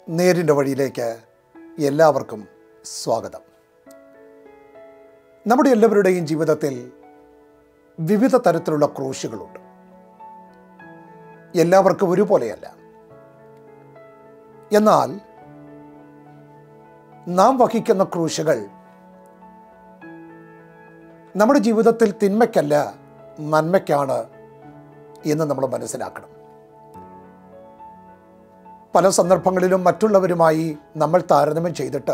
നേരിൻ്റെ വഴിയിലേക്ക് എല്ലാവർക്കും സ്വാഗതം നമ്മുടെ എല്ലാവരുടെയും ജീവിതത്തിൽ വിവിധ തരത്തിലുള്ള ക്രൂശുകളുണ്ട് എല്ലാവർക്കും ഒരുപോലെയല്ല എന്നാൽ നാം വഹിക്കുന്ന ക്രൂശുകൾ നമ്മുടെ ജീവിതത്തിൽ തിന്മയ്ക്കല്ല നന്മയ്ക്കാണ് എന്ന് നമ്മൾ മനസ്സിലാക്കണം പല സന്ദർഭങ്ങളിലും മറ്റുള്ളവരുമായി നമ്മൾ താരതമ്യം ചെയ്തിട്ട്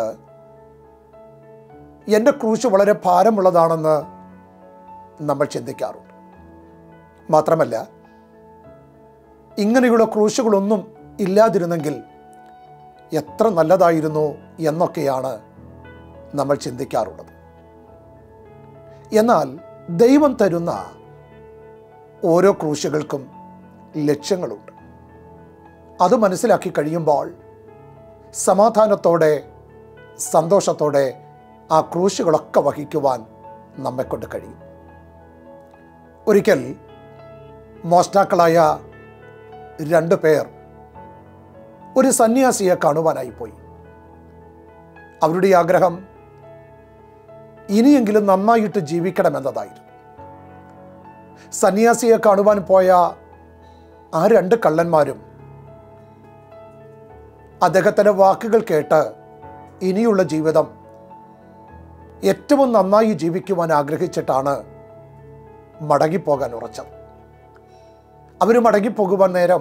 എൻ്റെ ക്രൂശ് വളരെ ഭാരമുള്ളതാണെന്ന് നമ്മൾ ചിന്തിക്കാറുണ്ട് മാത്രമല്ല ഇങ്ങനെയുള്ള ക്രൂശുകളൊന്നും ഇല്ലാതിരുന്നെങ്കിൽ എത്ര നല്ലതായിരുന്നു എന്നൊക്കെയാണ് നമ്മൾ ചിന്തിക്കാറുള്ളത് എന്നാൽ ദൈവം തരുന്ന ഓരോ ക്രൂശുകൾക്കും ലക്ഷ്യങ്ങളുണ്ട് അത് മനസ്സിലാക്കി കഴിയുമ്പോൾ സമാധാനത്തോടെ സന്തോഷത്തോടെ ആ ക്രൂശുകളൊക്കെ വഹിക്കുവാൻ നമ്മെക്കൊണ്ട് കഴിയും ഒരിക്കൽ മോഷ്ടാക്കളായ രണ്ട് പേർ ഒരു സന്യാസിയെ കാണുവാനായി പോയി അവരുടെ ഈ ആഗ്രഹം ഇനിയെങ്കിലും നന്നായിട്ട് ജീവിക്കണമെന്നതായിരുന്നു സന്യാസിയെ കാണുവാൻ പോയ ആ രണ്ട് കള്ളന്മാരും അദ്ദേഹത്തിൻ്റെ വാക്കുകൾ കേട്ട് ഇനിയുള്ള ജീവിതം ഏറ്റവും നന്നായി ജീവിക്കുവാൻ ആഗ്രഹിച്ചിട്ടാണ് മടങ്ങിപ്പോകാൻ ഉറച്ചത് അവർ മടങ്ങിപ്പോകുവാൻ നേരം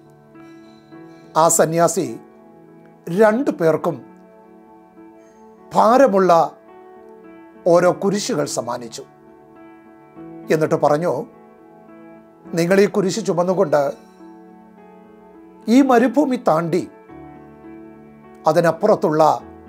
ആ സന്യാസി രണ്ടു പേർക്കും ഭാരമുള്ള ഓരോ കുരിശുകൾ സമ്മാനിച്ചു എന്നിട്ട് പറഞ്ഞു നിങ്ങൾ ഈ കുരിശ് ചുമന്നുകൊണ്ട് ഈ മരുഭൂമി താണ്ടി അതിനപ്പുറത്തുള്ള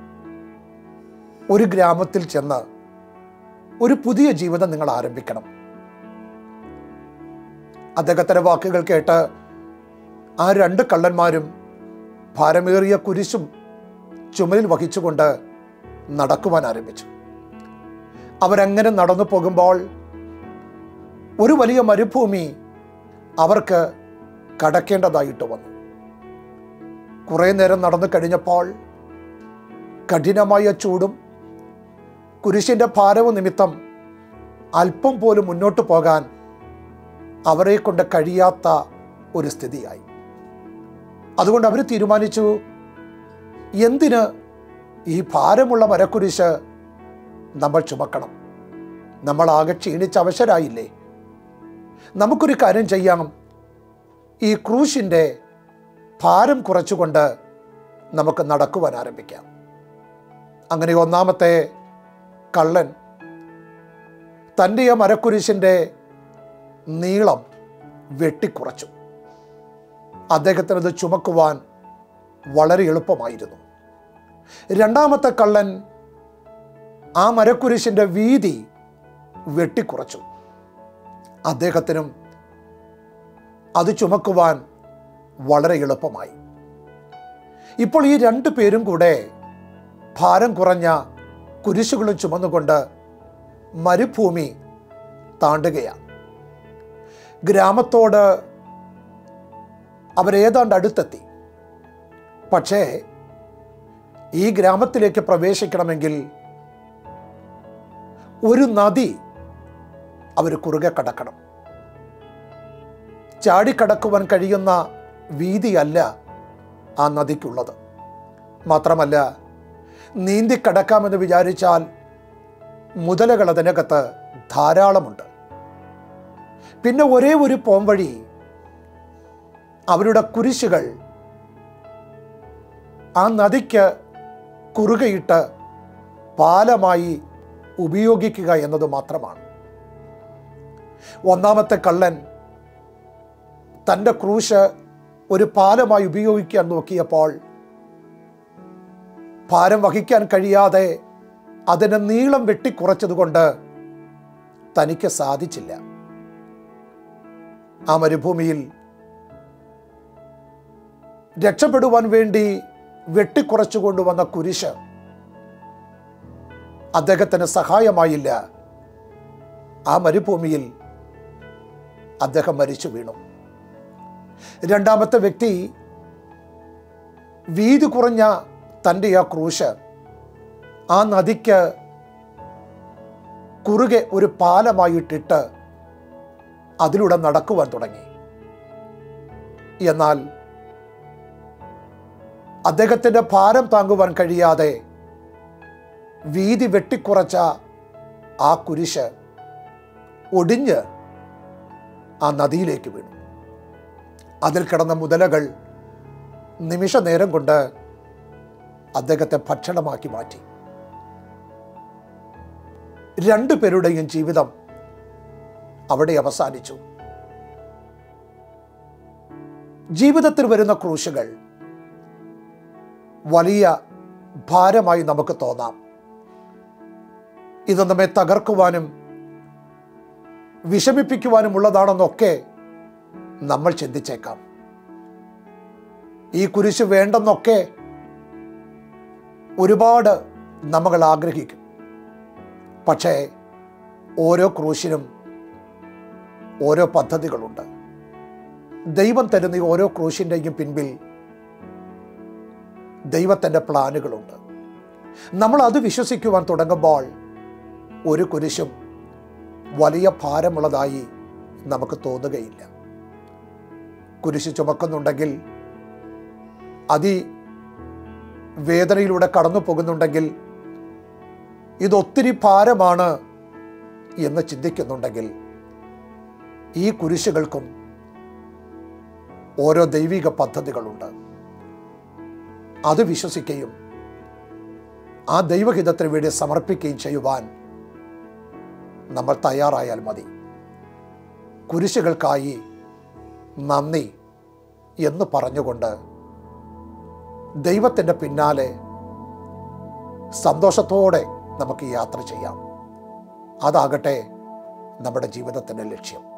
ഒരു ഗ്രാമത്തിൽ ചെന്ന് ഒരു പുതിയ ജീവിതം നിങ്ങൾ ആരംഭിക്കണം അദ്ദേഹത്തിൻ്റെ വാക്കുകൾ കേട്ട് ആ രണ്ട് കള്ളന്മാരും ഭാരമേറിയ കുരിശും ചുമലിൽ വഹിച്ചുകൊണ്ട് നടക്കുവാൻ ആരംഭിച്ചു അവരങ്ങനെ നടന്നു പോകുമ്പോൾ ഒരു വലിയ മരുഭൂമി അവർക്ക് കടക്കേണ്ടതായിട്ട് വന്നു കുറേ നേരം നടന്നു കഴിഞ്ഞപ്പോൾ കഠിനമായ ചൂടും കുരിശിൻ്റെ ഭാരവും നിമിത്തം അല്പം പോലും മുന്നോട്ട് പോകാൻ അവരെ കൊണ്ട് കഴിയാത്ത ഒരു സ്ഥിതിയായി അതുകൊണ്ട് അവർ തീരുമാനിച്ചു എന്തിന് ഈ ഭാരമുള്ള മരക്കുരിശ് നമ്മൾ ചുമക്കണം നമ്മൾ ആകെ ക്ഷീണിച്ച് അവശരായില്ലേ നമുക്കൊരു കാര്യം ചെയ്യാം ഈ ക്രൂശിൻ്റെ ഭാരം കുറച്ചുകൊണ്ട് നമുക്ക് നടക്കുവാൻ ആരംഭിക്കാം അങ്ങനെ ഒന്നാമത്തെ കള്ളൻ തൻ്റെ ആ മരക്കുരിശിൻ്റെ നീളം വെട്ടിക്കുറച്ചു അദ്ദേഹത്തിനത് ചുമക്കുവാൻ വളരെ എളുപ്പമായിരുന്നു രണ്ടാമത്തെ കള്ളൻ ആ മരക്കുരിശിൻ്റെ വീതി വെട്ടിക്കുറച്ചു അദ്ദേഹത്തിനും അത് ചുമക്കുവാൻ വളരെ എളുപ്പമായി ഇപ്പോൾ ഈ രണ്ടു പേരും കൂടെ ഭാരം കുറഞ്ഞ കുരിശുകളും ചുമന്നുകൊണ്ട് മരുഭൂമി താണ്ടുകയാണ് ഗ്രാമത്തോട് അവരേതാണ്ട് അടുത്തെത്തി പക്ഷേ ഈ ഗ്രാമത്തിലേക്ക് പ്രവേശിക്കണമെങ്കിൽ ഒരു നദി അവർ കുറുകെ കടക്കണം ചാടിക്കടക്കുവാൻ കഴിയുന്ന വീതിയല്ല ആ നദിക്കുള്ളത് മാത്രമല്ല നീന്തിക്കടക്കാമെന്ന് വിചാരിച്ചാൽ മുതലകൾ അതിനകത്ത് ധാരാളമുണ്ട് പിന്നെ ഒരേ ഒരു പോംവഴി അവരുടെ കുരിശുകൾ ആ നദിക്ക് കുറുകയിട്ട് പാലമായി ഉപയോഗിക്കുക എന്നത് മാത്രമാണ് ഒന്നാമത്തെ കള്ളൻ തൻ്റെ ക്രൂശ് ഒരു പാലമായി ഉപയോഗിക്കാൻ നോക്കിയപ്പോൾ ഭാരം വഹിക്കാൻ കഴിയാതെ അതിന് നീളം വെട്ടിക്കുറച്ചതുകൊണ്ട് തനിക്ക് സാധിച്ചില്ല ആ മരുഭൂമിയിൽ രക്ഷപ്പെടുവാൻ വേണ്ടി വെട്ടിക്കുറച്ചു കൊണ്ടുവന്ന കുരിശ് അദ്ദേഹത്തിന് സഹായമായില്ല ആ മരുഭൂമിയിൽ അദ്ദേഹം മരിച്ചു വീണു രണ്ടാമത്തെ വ്യക്തി വീതി കുറഞ്ഞ തൻ്റെ ആ ക്രൂശ് ആ നദിക്ക് കുറുകെ ഒരു പാലമായിട്ടിട്ട് അതിലൂടെ നടക്കുവാൻ തുടങ്ങി എന്നാൽ അദ്ദേഹത്തിൻ്റെ ഭാരം താങ്ങുവാൻ കഴിയാതെ വീതി വെട്ടിക്കുറച്ച ആ കുരിശ് ഒടിഞ്ഞ് ആ നദിയിലേക്ക് വീണു അതിൽ കിടന്ന മുതലകൾ നിമിഷ നേരം കൊണ്ട് അദ്ദേഹത്തെ ഭക്ഷണമാക്കി മാറ്റി രണ്ടു പേരുടെയും ജീവിതം അവിടെ അവസാനിച്ചു ജീവിതത്തിൽ വരുന്ന ക്രൂശുകൾ വലിയ ഭാരമായി നമുക്ക് തോന്നാം ഇത് നമ്മെ തകർക്കുവാനും വിഷമിപ്പിക്കുവാനുമുള്ളതാണെന്നൊക്കെ നമ്മൾ ചിന്തിച്ചേക്കാം ഈ കുരിശ് വേണ്ടെന്നൊക്കെ ഒരുപാട് നമ്മൾ ആഗ്രഹിക്കും പക്ഷേ ഓരോ ക്രൂശിനും ഓരോ പദ്ധതികളുണ്ട് ദൈവം തരുന്ന ഈ ഓരോ ക്രൂശിൻ്റെയും പിൻപിൽ ദൈവത്തിൻ്റെ പ്ലാനുകളുണ്ട് നമ്മൾ അത് വിശ്വസിക്കുവാൻ തുടങ്ങുമ്പോൾ ഒരു കുരിശും വലിയ ഭാരമുള്ളതായി നമുക്ക് തോന്നുകയില്ല കുരിശ് ചുമക്കുന്നുണ്ടെങ്കിൽ അതി വേദനയിലൂടെ കടന്നു പോകുന്നുണ്ടെങ്കിൽ ഇതൊത്തിരി ഭാരമാണ് എന്ന് ചിന്തിക്കുന്നുണ്ടെങ്കിൽ ഈ കുരിശുകൾക്കും ഓരോ ദൈവിക പദ്ധതികളുണ്ട് അത് വിശ്വസിക്കുകയും ആ ദൈവഹിതത്തിന് വേണ്ടി സമർപ്പിക്കുകയും ചെയ്യുവാൻ നമ്മൾ തയ്യാറായാൽ മതി കുരിശുകൾക്കായി നന്ദി എന്ന് പറഞ്ഞുകൊണ്ട് ദൈവത്തിൻ്റെ പിന്നാലെ സന്തോഷത്തോടെ നമുക്ക് യാത്ര ചെയ്യാം അതാകട്ടെ നമ്മുടെ ജീവിതത്തിൻ്റെ ലക്ഷ്യം